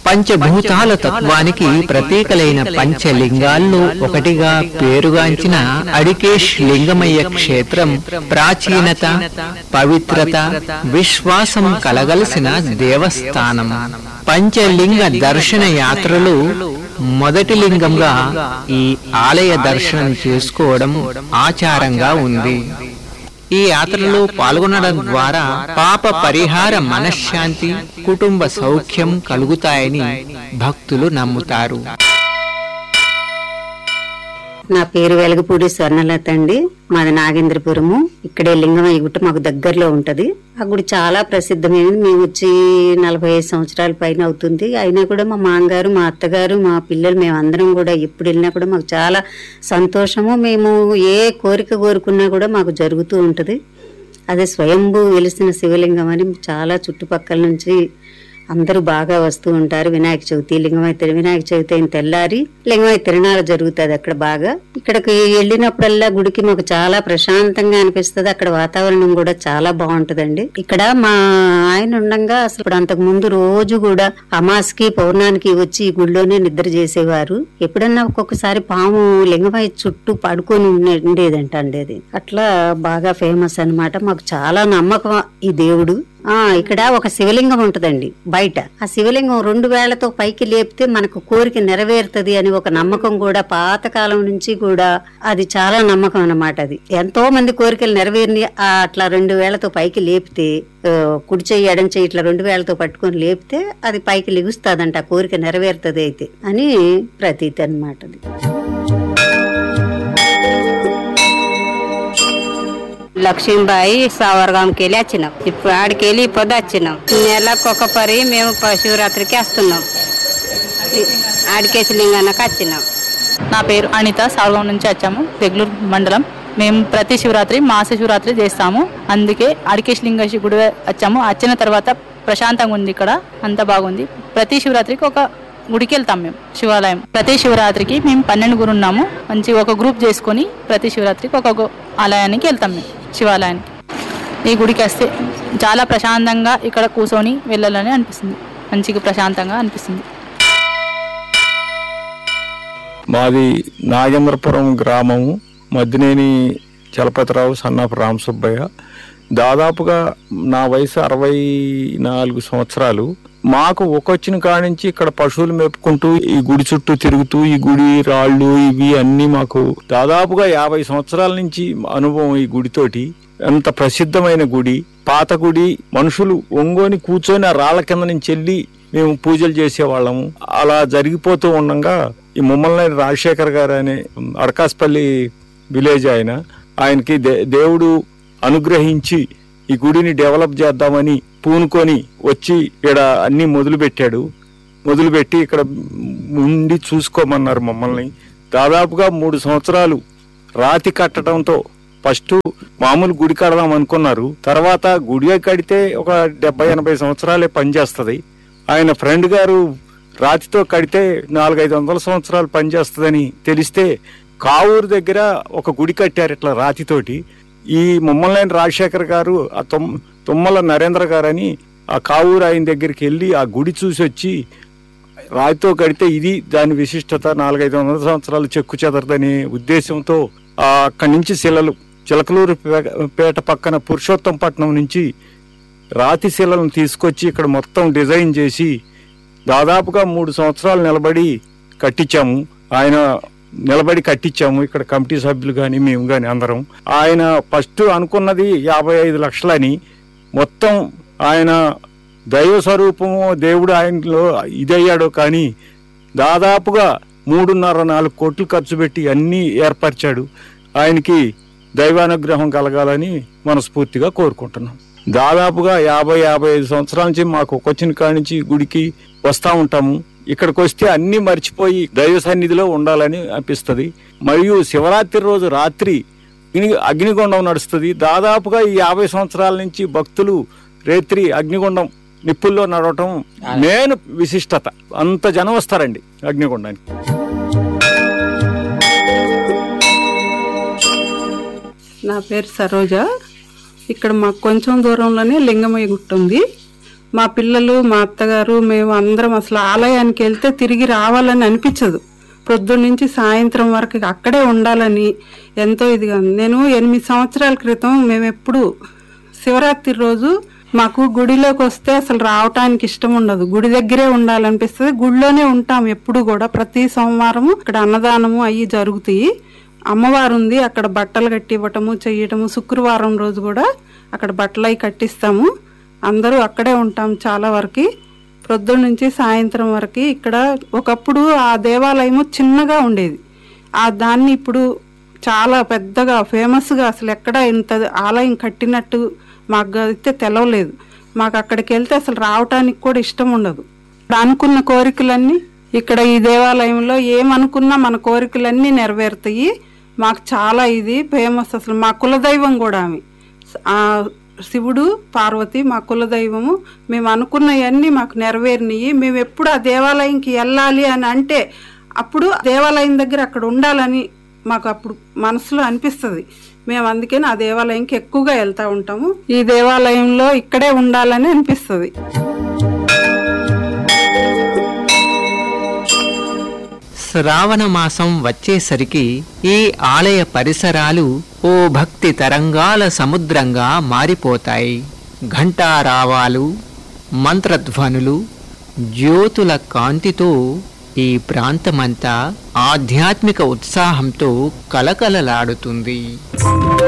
పంచభూతాల తత్వానికి ప్రతీకలైన పంచలింగాల్లో ఒకటిగా పేరుగాంచిన అడికేష్ లింగమయ్య క్షేత్రం ప్రాచీనత పవిత్రత విశ్వాసం కలగలసిన దేవస్థానం పంచలింగ దర్శన యాత్రలు మొదటి లింగంగా ఈ ఆలయ దర్శనం చేసుకోవడం ఆచారంగా ఉంది ఈ యాత్రలో పాల్గొనడం ద్వారా పాప పరిహార మనశ్శాంతి కుటుంబ సౌఖ్యం కలుగుతాయని భక్తులు నమ్ముతారు నా పేరు వెలగపూడి స్వర్ణలత అండి మాది నాగేంద్రపురము ఇక్కడే లింగమయ్య గుట్ట మాకు దగ్గరలో ఉంటది ఆ గుడి చాలా ప్రసిద్ధమైనది మేము వచ్చి నలభై ఐదు సంవత్సరాల పైన అవుతుంది అయినా కూడా మా మామగారు మా అత్తగారు మా పిల్లలు మేము అందరం కూడా ఎప్పుడు వెళ్ళినా కూడా మాకు చాలా సంతోషము మేము ఏ కోరిక కోరుకున్నా కూడా మాకు జరుగుతూ ఉంటది అదే స్వయంభూ వెలిసిన శివలింగం అని చాలా చుట్టుపక్కల నుంచి అందరూ బాగా వస్తూ ఉంటారు వినాయక చవితి లింగమై తిరు వినాయక చవితి అయిన తెల్లారి లింగమై తిరణాలు జరుగుతుంది అక్కడ బాగా ఇక్కడికి వెళ్ళినప్పుడల్లా గుడికి మాకు చాలా ప్రశాంతంగా అనిపిస్తుంది అక్కడ వాతావరణం కూడా చాలా బాగుంటదండి ఇక్కడ మా ఆయన ఉండంగా అసలు ఇప్పుడు అంతకు ముందు రోజు కూడా అమాస్కి పౌర్ణానికి వచ్చి ఈ గుడిలోనే నిద్ర చేసేవారు ఎప్పుడన్నా ఒక్కొక్కసారి పాము లింగమై చుట్టూ పడుకొని ఉండే- ఉండేదంట అండి అది అట్లా బాగా ఫేమస్ అన్నమాట మాకు చాలా నమ్మకం ఈ దేవుడు ఆ ఇక్కడ ఒక శివలింగం ఉంటదండి బయట ఆ శివలింగం రెండు వేళ్లతో పైకి లేపితే మనకు కోరిక నెరవేరుతుంది అని ఒక నమ్మకం కూడా పాతకాలం నుంచి కూడా అది చాలా నమ్మకం అన్నమాట అది ఎంతో మంది కోరికలు నెరవేరిని ఆ అట్లా రెండు వేళ్లతో పైకి లేపితే ఆ, కుడి చెయ్యి ఎడం చెయ్యి ఇట్లా రెండు వేళ్లతో పట్టుకొని లేపితే అది పైకి లెగుస్తాదంట ఆ కోరిక నెరవేరుతుంది అయితే అని ప్రతీతి అన్నమాట అది లక్ష్మీబాయి సావర్గాంకి వెళ్ళి వచ్చినాం ఇప్పుడు ఆడికి వెళ్ళి ఇప్పుడు వచ్చినాం నెలకు ఒక పరి మేము ప- శివరాత్రికి వస్తున్నాం ఈ- ఆడికేసి లింగానికి వచ్చినాం నా పేరు అనిత సాల్గాం నుంచి వచ్చాము రెగ్యులర్ మండలం మేము ప్రతి శివరాత్రి మాస శివరాత్రి చేస్తాము అందుకే అడికేష్ లింగేశ్వరి గుడి వచ్చాము వచ్చిన తర్వాత ప్రశాంతంగా ఉంది ఇక్కడ అంత బాగుంది ప్రతి శివరాత్రికి ఒక గుడికి వెళ్తాం మేము శివాలయం ప్రతి శివరాత్రికి మేము పన్నెండు గురు ఉన్నాము మంచి ఒక గ్రూప్ చేసుకొని ప్రతి శివరాత్రికి ఒక గు- ఆలయానికి వెళ్తాం మేము శివాలయానికి ఈ గుడికి వస్తే చాలా ప్రశాంతంగా ఇక్కడ కూర్చొని వెళ్ళాలని అనిపిస్తుంది మంచిగా ప్రశాంతంగా అనిపిస్తుంది మాది నాగేంద్రపురం గ్రామము మద్దినేని చలపతిరావు సన్నాపు రామసుబ్బయ్య దాదాపుగా నా వయసు అరవై నాలుగు సంవత్సరాలు మాకు ఒకొచ్చిన కాడి నుంచి ఇక్కడ పశువులు మేపుకుంటూ ఈ గుడి చుట్టూ తిరుగుతూ ఈ గుడి రాళ్ళు ఇవి అన్నీ మాకు దాదాపుగా యాభై సంవత్సరాల నుంచి అనుభవం ఈ గుడితోటి ఎంత ప్రసిద్ధమైన గుడి పాత గుడి మనుషులు ఒంగోని కూర్చొని ఆ రాళ్ల కింద నుంచి వెళ్ళి మేము పూజలు చేసేవాళ్ళము అలా జరిగిపోతూ ఉండగా ఈ ముమ్మల్ని రాజశేఖర్ గారు అనే అడకాస్పల్లి విలేజ్ ఆయన ఆయనకి దే- దేవుడు అనుగ్రహించి ఈ గుడిని డెవలప్ చేద్దామని పూనుకొని వచ్చి ఇక్కడ అన్ని మొదలు పెట్టాడు మొదలుపెట్టి ఇక్కడ ఉండి చూసుకోమన్నారు మమ్మల్ని దాదాపుగా మూడు సంవత్సరాలు రాతి కట్టడంతో ఫస్ట్ మామూలు గుడి కడదాం అనుకున్నారు తర్వాత గుడి కడితే ఒక డెబ్బై ఎనభై సంవత్సరాలే పనిచేస్తుంది ఆయన ఫ్రెండ్ గారు రాతితో కడితే నాలుగైదు వందల సంవత్సరాలు పనిచేస్తుందని తెలిస్తే కావూరు దగ్గర ఒక గుడి కట్టారు ఇట్లా రాతితోటి ఈ ముమ్మలైన రాజశేఖర్ గారు ఆ తుమ్ తుమ్మల నరేంద్ర గారు అని ఆ కావూరు ఆయన దగ్గరికి వెళ్ళి ఆ గుడి చూసి వచ్చి రాతితో కడితే ఇది దాని విశిష్టత నాలుగైదు వందల సంవత్సరాలు చెక్కు చెదరదనే ఉద్దేశంతో ఆ అక్కడి నుంచి శిలలు చిలకలూరు పే- పేట పక్కన పురుషోత్తంపట్నం నుంచి రాతి శిలలను తీసుకొచ్చి ఇక్కడ మొత్తం డిజైన్ చేసి దాదాపుగా మూడు సంవత్సరాలు నిలబడి కట్టించాము ఆయన నిలబడి కట్టించాము ఇక్కడ కమిటీ సభ్యులు కానీ మేము కానీ అందరం ఆయన ఫస్ట్ అనుకున్నది యాభై ఐదు లక్షలని మొత్తం ఆయన దైవ స్వరూపము దేవుడు ఆయనలో ఇదయ్యాడో కానీ దాదాపుగా మూడున్నర నాలుగు కోట్లు ఖర్చు పెట్టి అన్నీ ఏర్పరిచాడు ఆయనకి దైవానుగ్రహం కలగాలని మనస్ఫూర్తిగా కోరుకుంటున్నాం దాదాపుగా యాభై యాభై ఐదు సంవత్సరాల నుంచి మాకు వచ్చిన కాడి నుంచి ఈ గుడికి వస్తా ఉంటాము ఇక్కడికి వస్తే అన్ని మర్చిపోయి దైవ సన్నిధిలో ఉండాలని అనిపిస్తుంది మరియు శివరాత్రి రోజు రాత్రి అగ్ని అగ్నిగుండం నడుస్తుంది దాదాపుగా ఈ యాభై సంవత్సరాల నుంచి భక్తులు రేత్రి అగ్నిగుండం నిప్పుల్లో నడవటం మెయిన్ విశిష్టత అంత జనం వస్తారండి అగ్నిగుండానికి నా పేరు సరోజ ఇక్కడ మాకు కొంచెం దూరంలోనే లింగమయ్య గుట్ట ఉంది మా పిల్లలు మా అత్తగారు మేము అందరం అసలు ఆలయానికి వెళ్తే తిరిగి రావాలని అనిపించదు పొద్దున్న నుంచి సాయంత్రం వరకు అక్కడే ఉండాలని ఎంతో ఇదిగా ఉంది. నేను ఎనిమిది సంవత్సరాల క్రితం మేము ఎప్పుడు శివరాత్రి రోజు మాకు గుడిలోకి వస్తే అసలు రావటానికి ఇష్టం ఉండదు గుడి దగ్గరే ఉండాలనిపిస్తుంది గుడిలోనే ఉంటాం ఎప్పుడు కూడా ప్రతి సోమవారము ఇక్కడ అన్నదానము అయ్యి జరుగుతాయి అమ్మవారు ఉంది అక్కడ బట్టలు కట్టి ఇవ్వటము చెయ్యటము శుక్రవారం రోజు కూడా అక్కడ బట్టలు అవి కట్టిస్తాము అందరూ అక్కడే ఉంటాం చాలా వరకు ప్రొద్దున నుంచి సాయంత్రం వరకు ఇక్కడ ఒకప్పుడు ఆ దేవాలయము చిన్నగా ఉండేది ఆ దాన్ని ఇప్పుడు చాలా పెద్దగా ఫేమస్గా అసలు ఎక్కడ ఇంత ఆలయం కట్టినట్టు మాకు అయితే తెలవలేదు మాకు అక్కడికి వెళ్తే అసలు రావటానికి కూడా ఇష్టం ఉండదు ఇప్పుడు అనుకున్న కోరికలన్నీ ఇక్కడ ఈ దేవాలయంలో ఏమనుకున్నా మన కోరికలన్నీ నెరవేరుతాయి మాకు చాలా ఇది ఫేమస్ అసలు మా కులదైవం కూడా ఆమె ఆ శివుడు పార్వతి మా కులదైవము మేము అనుకున్నవన్నీ మాకు నెరవేరినాయి మేము ఎప్పుడు ఆ దేవాలయంకి వెళ్ళాలి అని అంటే అప్పుడు దేవాలయం దగ్గర అక్కడ ఉండాలని మాకు అప్పుడు మనసులో అనిపిస్తుంది మేము అందుకని ఆ దేవాలయంకి ఎక్కువగా వెళ్తూ ఉంటాము ఈ దేవాలయంలో ఇక్కడే ఉండాలని అనిపిస్తుంది శ్రావణ మాసం వచ్చేసరికి ఈ ఆలయ పరిసరాలు ఓ భక్తి తరంగాల సముద్రంగా మారిపోతాయి ఘంటారావాలు మంత్రధ్వనులు జ్యోతుల కాంతితో ఈ ప్రాంతమంతా ఆధ్యాత్మిక ఉత్సాహంతో కలకలలాడుతుంది